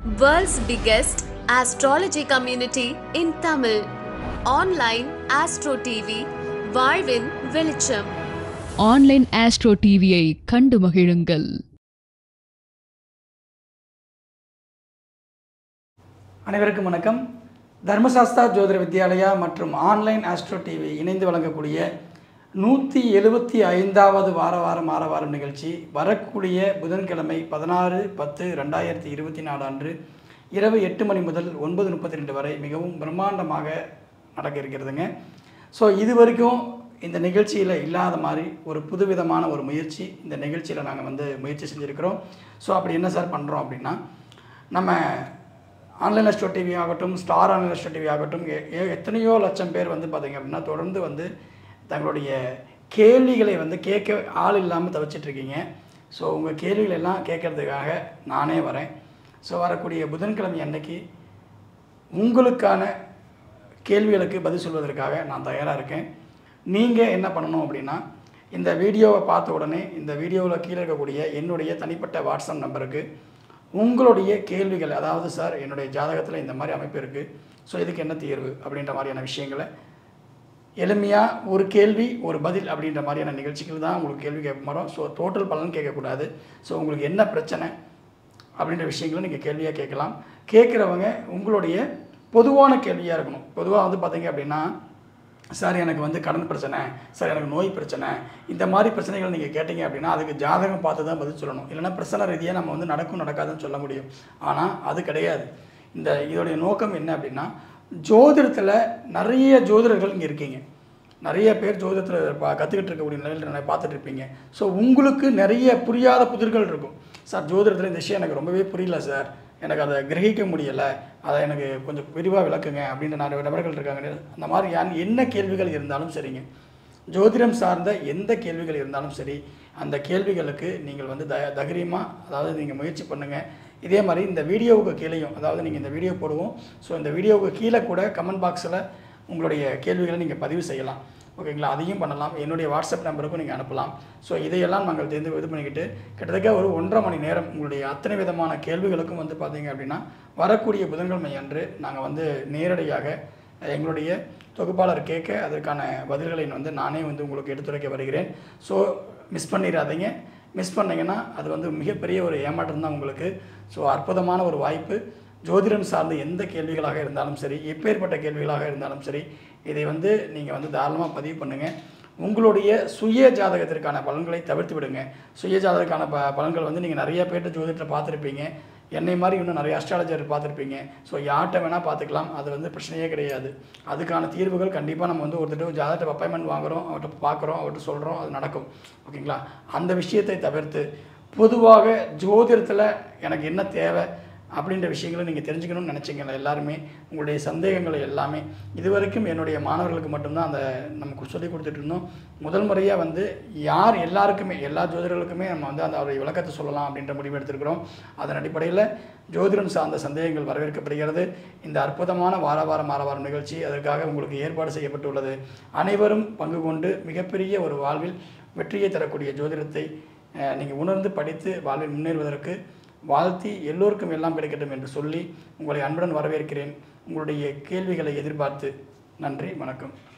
World's biggest astrology community in Tamil. Online Astro TV, வாழ்வின் வெளிச்சம் online astro டிவியை கண்டு மகிழுங்கள் அனைவருக்கும் வணக்கம் தர்மசாஸ்தா ஜோதிட வித்யாலயா மற்றும் ஆன்லைன் ஆஸ்ட்ரோ டிவி இணைந்து வழங்கக்கூடிய நூற்றி எழுபத்தி ஐந்தாவது வார வாரம் வார வாரம் நிகழ்ச்சி வரக்கூடிய புதன்கிழமை பதினாறு பத்து ரெண்டாயிரத்தி இருபத்தி நாலு அன்று இரவு எட்டு மணி முதல் ஒன்பது முப்பத்தி ரெண்டு வரை மிகவும் பிரம்மாண்டமாக நடக்க இருக்கிறதுங்க ஸோ இது வரைக்கும் இந்த நிகழ்ச்சியில் இல்லாத மாதிரி ஒரு புதுவிதமான ஒரு முயற்சி இந்த நிகழ்ச்சியில் நாங்கள் வந்து முயற்சி செஞ்சுருக்கிறோம் ஸோ அப்படி என்ன சார் பண்ணுறோம் அப்படின்னா நம்ம ஆன்லைன் ஸ்டோ டிவி ஆகட்டும் ஸ்டார் ஆன்லைன் ஸ்டோ டிவி ஆகட்டும் எ- எ- எத்தனையோ லட்சம் பேர் வந்து பார்த்திங்க அப்படின்னா தொடர்ந்து வந்து தங்களுடைய கேள்விகளை வந்து கேட்க ஆள் இல்லாமல் தவிச்சிட்டு இருக்கீங்க ஸோ உங்கள் கேள்விகள் எல்லாம் கேட்கறதுக்காக நானே வரேன் ஸோ வரக்கூடிய புதன்கிழமை அன்னைக்கு உங்களுக்கான கேள்விகளுக்கு பதில் சொல்வதற்காக நான் தயாராக இருக்கேன் நீங்கள் என்ன பண்ணணும் அப்படின்னா இந்த வீடியோவை பார்த்த உடனே இந்த வீடியோவில் கீழே இருக்கக்கூடிய என்னுடைய தனிப்பட்ட வாட்ஸ்அப் நம்பருக்கு உங்களுடைய கேள்விகள் அதாவது சார் என்னுடைய ஜாதகத்தில் இந்த மாதிரி அமைப்பு இருக்குது ஸோ இதுக்கு என்ன தீர்வு அப்படின்ற மாதிரியான விஷயங்களை எளிமையாக ஒரு கேள்வி ஒரு பதில் அப்படின்ற மாதிரியான நிகழ்ச்சிகள் தான் உங்களுக்கு கேள்வி கேட்க மாட்டோம் ஸோ டோட்டல் பலன் கேட்கக்கூடாது ஸோ உங்களுக்கு என்ன பிரச்சனை அப்படின்ற விஷயங்களை நீங்கள் கேள்வியாக கேட்கலாம் கேட்குறவங்க உங்களுடைய பொதுவான கேள்வியாக இருக்கணும் பொதுவாக வந்து பார்த்தீங்க அப்படின்னா சார் எனக்கு வந்து கடன் பிரச்சனை சார் எனக்கு நோய் பிரச்சனை இந்த மாதிரி பிரச்சனைகள் நீங்கள் கேட்டீங்க அப்படின்னா அதுக்கு ஜாதகம் பார்த்து தான் பதில் சொல்லணும் இல்லைன்னா பிரச்சனை ரீதியாக நம்ம வந்து நடக்கும் நடக்காதுன்னு சொல்ல முடியும் ஆனால் அது கிடையாது இந்த இதோடைய நோக்கம் என்ன அப்படின்னா ஜோதிடத்தில் நிறைய ஜோதிடர்கள் இங்கே இருக்கீங்க நிறைய பேர் ஜோதிடத்தில் பா கற்றுக்கிட்டு இருக்கக்கூடிய நிலையில் நிறைய பார்த்துட்டு இருப்பீங்க ஸோ உங்களுக்கு நிறைய புரியாத புதிர்கள் இருக்கும் சார் ஜோதிடத்தில் இந்த விஷயம் எனக்கு ரொம்பவே புரியல சார் எனக்கு அதை கிரகிக்க முடியலை அதை எனக்கு கொஞ்சம் விரிவாக விளக்குங்க அப்படின்ற நிறைய நபர்கள் இருக்காங்க அந்த மாதிரி யான் என்ன கேள்விகள் இருந்தாலும் சரிங்க ஜோதிடம் சார்ந்த எந்த கேள்விகள் இருந்தாலும் சரி அந்த கேள்விகளுக்கு நீங்கள் வந்து த தைரியமாக அதாவது நீங்கள் முயற்சி பண்ணுங்கள் இதே மாதிரி இந்த வீடியோவுக்கு கீழேயும் அதாவது நீங்கள் இந்த வீடியோ போடுவோம் ஸோ இந்த வீடியோவுக்கு கீழே கூட கமெண்ட் பாக்ஸில் உங்களுடைய கேள்விகளை நீங்கள் பதிவு செய்யலாம் ஓகேங்களா அதையும் பண்ணலாம் என்னுடைய வாட்ஸ்அப் நம்பருக்கும் நீங்கள் அனுப்பலாம் ஸோ இதையெல்லாம் நாங்கள் தெரிந்து இது பண்ணிக்கிட்டு கிட்டத்தட்ட ஒரு ஒன்றரை மணி நேரம் உங்களுடைய அத்தனை விதமான கேள்விகளுக்கும் வந்து பார்த்தீங்க அப்படின்னா வரக்கூடிய புதன்கிழமை அன்று நாங்கள் வந்து நேரடியாக எங்களுடைய தொகுப்பாளர் கேட்க அதற்கான பதில்களை வந்து நானே வந்து உங்களுக்கு எடுத்துரைக்க வருகிறேன் ஸோ மிஸ் பண்ணிடாதீங்க மிஸ் பண்ணீங்கன்னா அது வந்து மிகப்பெரிய ஒரு ஏமாற்றம் தான் உங்களுக்கு ஸோ அற்புதமான ஒரு வாய்ப்பு ஜோதிடம் சார்ந்த எந்த கேள்விகளாக இருந்தாலும் சரி எப்பேற்பட்ட கேள்விகளாக இருந்தாலும் சரி இதை வந்து நீங்கள் வந்து தாராளமாக பதிவு பண்ணுங்கள் உங்களுடைய சுய ஜாதகத்திற்கான பலன்களை தவிர்த்து விடுங்க சுய ஜாதகத்துக்கான ப பலன்கள் வந்து நீங்கள் நிறைய பேர்ட்ட ஜோதிடத்தை பார்த்துருப்பீங்க என்னை மாதிரி இன்னும் நிறைய அஸ்ட்ராலஜர் பார்த்துருப்பீங்க ஸோ யார்கிட்ட வேணால் பார்த்துக்கலாம் அது வந்து பிரச்சனையே கிடையாது அதுக்கான தீர்வுகள் கண்டிப்பாக நம்ம வந்து ஒருத்தர் ஜாதகத்தை அப்பாயின்மெண்ட் வாங்குறோம் அவர்கிட்ட பார்க்குறோம் அவர்கிட்ட சொல்கிறோம் அது நடக்கும் ஓகேங்களா அந்த விஷயத்தை தவிர்த்து பொதுவாக ஜோதிடத்தில் எனக்கு என்ன தேவை அப்படின்ற விஷயங்களை நீங்கள் தெரிஞ்சுக்கணும்னு நினச்சிங்களா எல்லாருமே உங்களுடைய சந்தேகங்களை எல்லாமே இதுவரைக்கும் என்னுடைய மாணவர்களுக்கு மட்டும்தான் அந்த நமக்கு சொல்லி கொடுத்துட்டு இருந்தோம் முதல் முறையாக வந்து யார் எல்லாருக்குமே எல்லா ஜோதிடர்களுக்குமே நம்ம வந்து அந்த அவருடைய விளக்கத்தை சொல்லலாம் அப்படின்ற முடிவு எடுத்திருக்கிறோம் அதன் அடிப்படையில் ஜோதிடம் சார்ந்த சந்தேகங்கள் வரவேற்கப்படுகிறது இந்த அற்புதமான வார வாரம் வார வாரம் நிகழ்ச்சி அதற்காக உங்களுக்கு ஏற்பாடு செய்யப்பட்டுள்ளது அனைவரும் பங்கு கொண்டு மிகப்பெரிய ஒரு வாழ்வில் வெற்றியை தரக்கூடிய ஜோதிடத்தை நீங்கள் உணர்ந்து படித்து வாழ்வில் முன்னேறுவதற்கு வாழ்த்தி எல்லோருக்கும் எல்லாம் கிடைக்கட்டும் என்று சொல்லி உங்களை அன்புடன் வரவேற்கிறேன் உங்களுடைய கேள்விகளை எதிர்பார்த்து நன்றி வணக்கம்